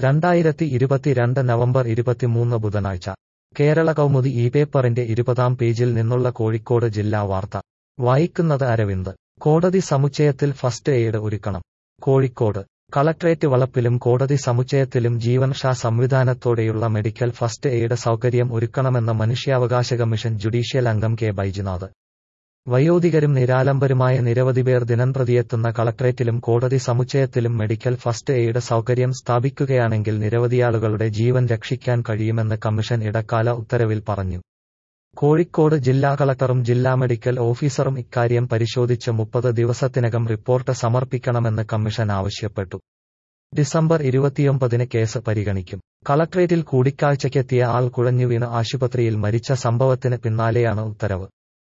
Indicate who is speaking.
Speaker 1: രണ്ടായിരത്തി ഇരുപത്തിരണ്ട് നവംബർ ഇരുപത്തിമൂന്ന് ബുധനാഴ്ച കേരള കൗമുദി ഈ പേപ്പറിന്റെ ഇരുപതാം പേജിൽ നിന്നുള്ള കോഴിക്കോട് ജില്ലാ വാർത്ത വായിക്കുന്നത് അരവിന്ദ് കോടതി സമുച്ചയത്തിൽ ഫസ്റ്റ് എയ്ഡ് ഒരുക്കണം കോഴിക്കോട് കളക്ട്രേറ്റ് വളപ്പിലും കോടതി സമുച്ചയത്തിലും ജീവൻഷാ സംവിധാനത്തോടെയുള്ള മെഡിക്കൽ ഫസ്റ്റ് എയ്ഡ് സൗകര്യം ഒരുക്കണമെന്ന മനുഷ്യാവകാശ കമ്മീഷൻ ജുഡീഷ്യൽ അംഗം കെ ബൈജുനാഥ് വയോധികരും നിരാലംബരുമായ നിരവധി പേർ ദിനംപ്രതിയെത്തുന്ന കളക്ട്രേറ്റിലും കോടതി സമുച്ചയത്തിലും മെഡിക്കൽ ഫസ്റ്റ് എയ്ഡ് സൗകര്യം സ്ഥാപിക്കുകയാണെങ്കിൽ നിരവധിയാളുകളുടെ ജീവൻ രക്ഷിക്കാൻ കഴിയുമെന്ന് കമ്മീഷൻ ഇടക്കാല ഉത്തരവിൽ പറഞ്ഞു കോഴിക്കോട് ജില്ലാ കളക്ടറും ജില്ലാ മെഡിക്കൽ ഓഫീസറും ഇക്കാര്യം പരിശോധിച്ച് മുപ്പത് ദിവസത്തിനകം റിപ്പോർട്ട് സമർപ്പിക്കണമെന്ന് കമ്മീഷൻ ആവശ്യപ്പെട്ടു ഡിസംബർ ഇരുപത്തിയൊമ്പതിന് കേസ് പരിഗണിക്കും കളക്ട്രേറ്റിൽ കൂടിക്കാഴ്ചയ്ക്കെത്തിയ ആൾ കുഴഞ്ഞുവീണ് ആശുപത്രിയിൽ മരിച്ച സംഭവത്തിന് പിന്നാലെയാണ് ഉത്തരവ്